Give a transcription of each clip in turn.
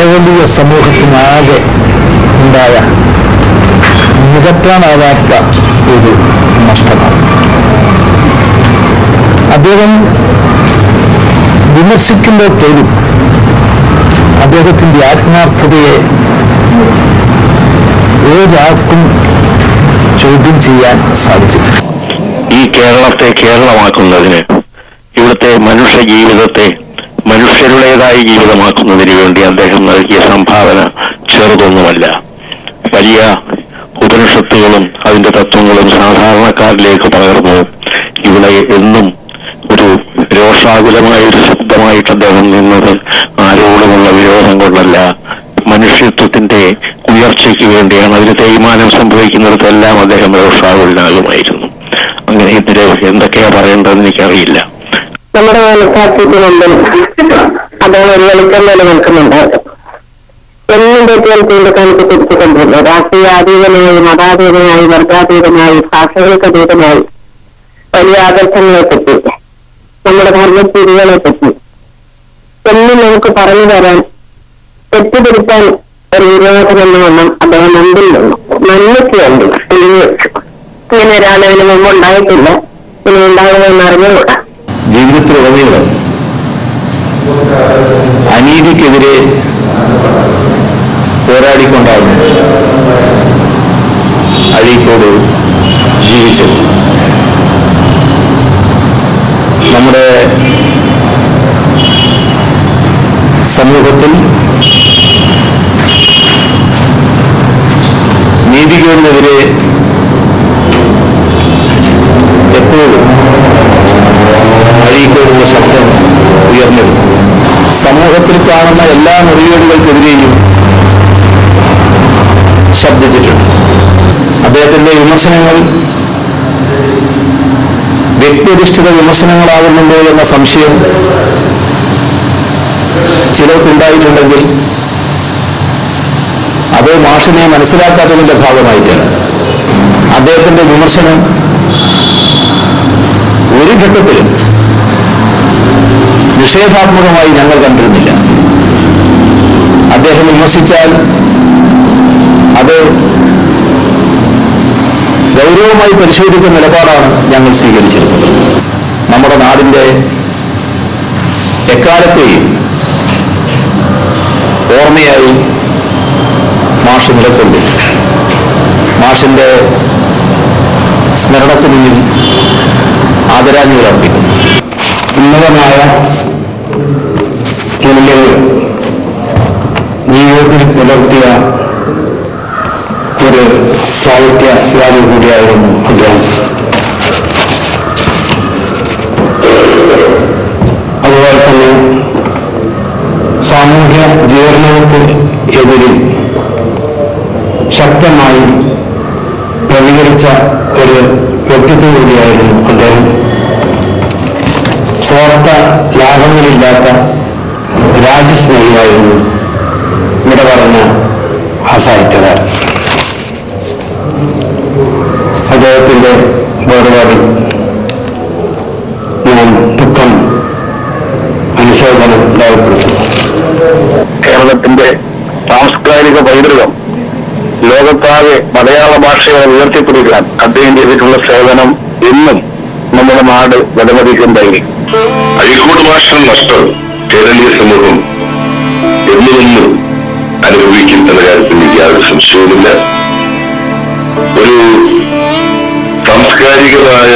കേരളീയ സമൂഹത്തിനാകെ ഉണ്ടായ നികത്താനാവാത്ത ഒരു നഷ്ടമാണ് അദ്ദേഹം വിമർശിക്കുമ്പോൾ പോലും അദ്ദേഹത്തിൻ്റെ ആത്മാർത്ഥതയെ ഒരാൾക്കും ചോദ്യം ചെയ്യാൻ സാധിച്ചിട്ടില്ല ഈ കേരളത്തെ കേരളമാക്കുന്നതിന് ഇവിടുത്തെ മനുഷ്യ ജീവിതത്തെ മനുഷ്യരുടേതായ ജീവിതമാക്കുന്നതിന് വേണ്ടി അദ്ദേഹം നൽകിയ സംഭാവന ചെറുതൊന്നുമല്ല വലിയ ഉപനിഷത്തുകളും അതിന്റെ തത്വങ്ങളും സാധാരണക്കാരിലേക്ക് പകർന്നു ഇവിടെ എന്നും ഒരു രോഷാകുലമായ ഒരു ശബ്ദമായിട്ട് അദ്ദേഹം നിന്നത് ആരോടുമുള്ള വിരോധം കൊണ്ടല്ല മനുഷ്യത്വത്തിന്റെ ഉയർച്ചയ്ക്ക് വേണ്ടിയാണ് അതിന് തേയ്മാനം സംഭവിക്കുന്നിടത്തെല്ലാം അദ്ദേഹം രോഷാകുലനാകുമായിരുന്നു അങ്ങനെ ഇതിന് എന്തൊക്കെയാ പറയേണ്ടതെന്ന് എനിക്കറിയില്ല നമ്മുടെ മനസ്സാക്ഷിക്ക് മുമ്പിൽ അദ്ദേഹം ഒരു വെളിച്ചം പോലെ നിൽക്കുന്നുണ്ട് എന്നും തെറ്റുകൾ ചൂണ്ടിക്കാണിച്ച് തിരിച്ചുകൊണ്ടിരുന്നു രാഷ്ട്രീയ അതീതനായി മതാതീതനായി വർഗാതീതനായി ഭാഷകൾക്ക് അതീതനായി വലിയ ആദർശങ്ങളെ പറ്റി നമ്മുടെ ധർമ്മസ്ഥിതികളെ പറ്റി എന്നും നമുക്ക് പറഞ്ഞു തരാൻ തെറ്റിദ്ധരിക്കാൻ ഒരു വിരോധമെന്ന് വണ്ണം അദ്ദേഹം മുമ്പിൽ നിന്നു നന്മയ്ക്ക് വേണ്ടി തിരിഞ്ഞു വെച്ചു ഇങ്ങനെ ഒരാൾ ഇതിനു മുമ്പ് ഉണ്ടായിട്ടില്ല ഇനി ഉണ്ടാകുമെന്ന് അറിഞ്ഞുകൂടാ ജീവിതത്തിലുടനീളം അനീതിക്കെതിരെ പോരാടിക്കൊണ്ടാണ് അഴീക്കോട് ജീവിച്ചത് നമ്മുടെ സമൂഹത്തിൽ നീതികേടിനെതിരെ എപ്പോഴും അഴീക്കോടുള്ള ശബ്ദം ഉയർന്നത് സമൂഹത്തിൽ കാണുന്ന എല്ലാ മുറിവേടുകൾക്കെതിരെയും ശബ്ദിച്ചിട്ടുണ്ട് അദ്ദേഹത്തിന്റെ വിമർശനങ്ങൾ വ്യക്തിയധിഷ്ഠിത വിമർശനങ്ങളാകുന്നുണ്ടോ എന്ന സംശയം ചിലർക്കുണ്ടായിട്ടുണ്ടെങ്കിൽ അത് മാഷിനെ മനസ്സിലാക്കാത്തതിന്റെ ഭാഗമായിട്ടാണ് അദ്ദേഹത്തിന്റെ വിമർശനം ഒരു ഘട്ടത്തിലും നിഷേധാത്മകമായി ഞങ്ങൾ കണ്ടിരുന്നില്ല അദ്ദേഹം വിമർശിച്ചാൽ അത് ഗൗരവമായി പരിശോധിക്കുന്ന നിലപാടാണ് ഞങ്ങൾ സ്വീകരിച്ചിരുന്നത് നമ്മുടെ നാടിന്റെ എക്കാലത്തെയും ഓർമ്മയായി മാഷ് നിലകൊണ്ടു മാഷിന്റെ സ്മരണക്ക് മുന്നിൽ ആദരാഞ്ജലി അർപ്പിക്കുന്നു ഉന്നതമായ മൂല്യങ്ങൾ ജീവിതത്തിൽ പുലർത്തിയ ഒരു സാഹിത്യകാരി കൂടിയായിരുന്നു അദ്ദേഹം അതുപോലെ തന്നെ സാമൂഹ്യ ജീർണതയ്ക്ക് എതിരിൽ ശക്തമായി പ്രതികരിച്ച ഒരു വ്യക്തിത്വം കൂടിയായിരുന്നു അദ്ദേഹം സ്വാർത്ഥ ലാഭങ്ങളില്ലാത്ത രാജ്യസ്നേഹിയായിരുന്നു ഇവിടെ പറഞ്ഞ ആ സാഹിത്യകാരൻ അദ്ദേഹത്തിന്റെ വേർപാടിൽ ഞാൻ ദുഃഖം അനുശോചനം രേഖപ്പെടുത്തുന്നു കേരളത്തിന്റെ സാംസ്കാരിക പൈതൃകം ലോകത്താകെ മലയാള ഭാഷയെ ഉയർത്തിപ്പിടിക്കാൻ അദ്ദേഹം ചെയ്തിട്ടുള്ള സേവനം എന്നും നമ്മുടെ നാട് വിലമതിക്കുന്നതായിരിക്കും അഴീക്കോട് ഭാഷയുടെ നഷ്ടം കേരളീയ സമൂഹം എന്നുമെന്നും അനുഭവിക്കും എന്ന കാര്യത്തിൽ എനിക്ക് യാതൊരു സംശയവുമില്ല ഒരു സാംസ്കാരികമായ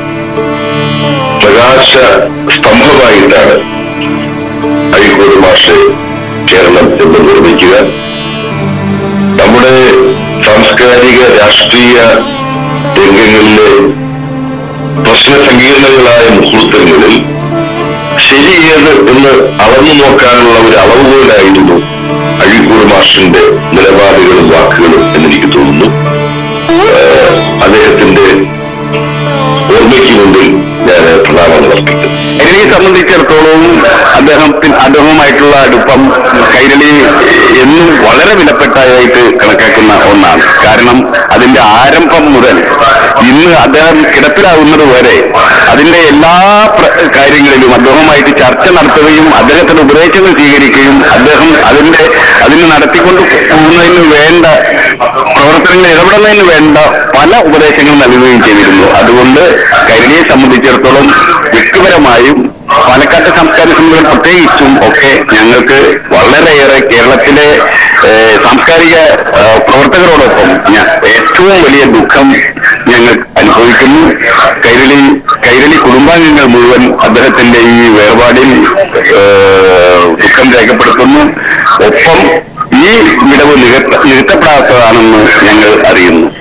പ്രകാശ സ്തംഭമായിട്ടാണ് അഴീക്കോട് ഭാഷ കേരളം എന്ന് നിർമ്മിക്കുക നമ്മുടെ സാംസ്കാരിക രാഷ്ട്രീയ രംഗങ്ങളിലെ പ്രശ്ന സങ്കീർണങ്ങളായ മുഹൂർത്തങ്ങളിൽ ശരി ഏത് എന്ന് അളന്നു നോക്കാനുള്ള ഒരു അളവുകോലായിരുന്നു അഴീക്കൂർ മാഷിന്റെ നിലപാടുകളും വാക്കുകളും എന്നെനിക്ക് തോന്നുന്നു ഏഹ് അദ്ദേഹത്തിന്റെ ഓർമ്മയ്ക്ക് മുമ്പിൽ ഞാൻ പ്രണാമങ്ങൾ അർപ്പിക്കുന്നു കൈരളിയെ സംബന്ധിച്ചിടത്തോളം അദ്ദേഹം അദ്ദേഹവുമായിട്ടുള്ള അടുപ്പം കൈരളി എന്നും വളരെ വിലപ്പെട്ടതായിട്ട് കണക്കാക്കുന്ന ഒന്നാണ് കാരണം അതിന്റെ ആരംഭം മുതൽ ഇന്ന് അദ്ദേഹം കിടപ്പിലാകുന്നത് വരെ അതിന്റെ എല്ലാ പ്ര- കാര്യങ്ങളിലും അദ്ദേഹവുമായിട്ട് ചർച്ച നടത്തുകയും അദ്ദേഹത്തിന്റെ ഉപദേശങ്ങൾ സ്വീകരിക്കുകയും അദ്ദേഹം അതിന്റെ അതിന് നടത്തിക്കൊണ്ട് പോകുന്നതിന് വേണ്ട പ്രവർത്തനങ്ങളിൽ ഇടപെടുന്നതിന് വേണ്ട പല ഉപദേശങ്ങളും നൽകുകയും ചെയ്തിരുന്നു അതുകൊണ്ട് കൈരളിയെ സംബന്ധിച്ചിടത്തോളം വ്യക്തിപരമായും പാലക്കാട് സംസ്കാര സമിതികൾ പ്രത്യേകിച്ചും ഒക്കെ ഞങ്ങൾക്ക് വളരെയേറെ കേരളത്തിലെ ഏഹ്, സാംസ്കാരിക ഏഹ്, പ്രവർത്തകരോടൊപ്പം ഞാൻ ഏറ്റവും വലിയ ദുഃഖം ഞങ്ങൾ അനുഭവിക്കുന്നു കൈരളി കൈരളി കുടുംബാംഗങ്ങൾ മുഴുവൻ അദ്ദേഹത്തിന്റെ ഈ വേർപാടിൽ ഏഹ്, ദുഃഖം രേഖപ്പെടുത്തുന്നു ഒപ്പം ഈ വിടവ് നികത്ത നികത്തപ്പെടാത്തതാണെന്ന് ഞങ്ങൾ അറിയുന്നു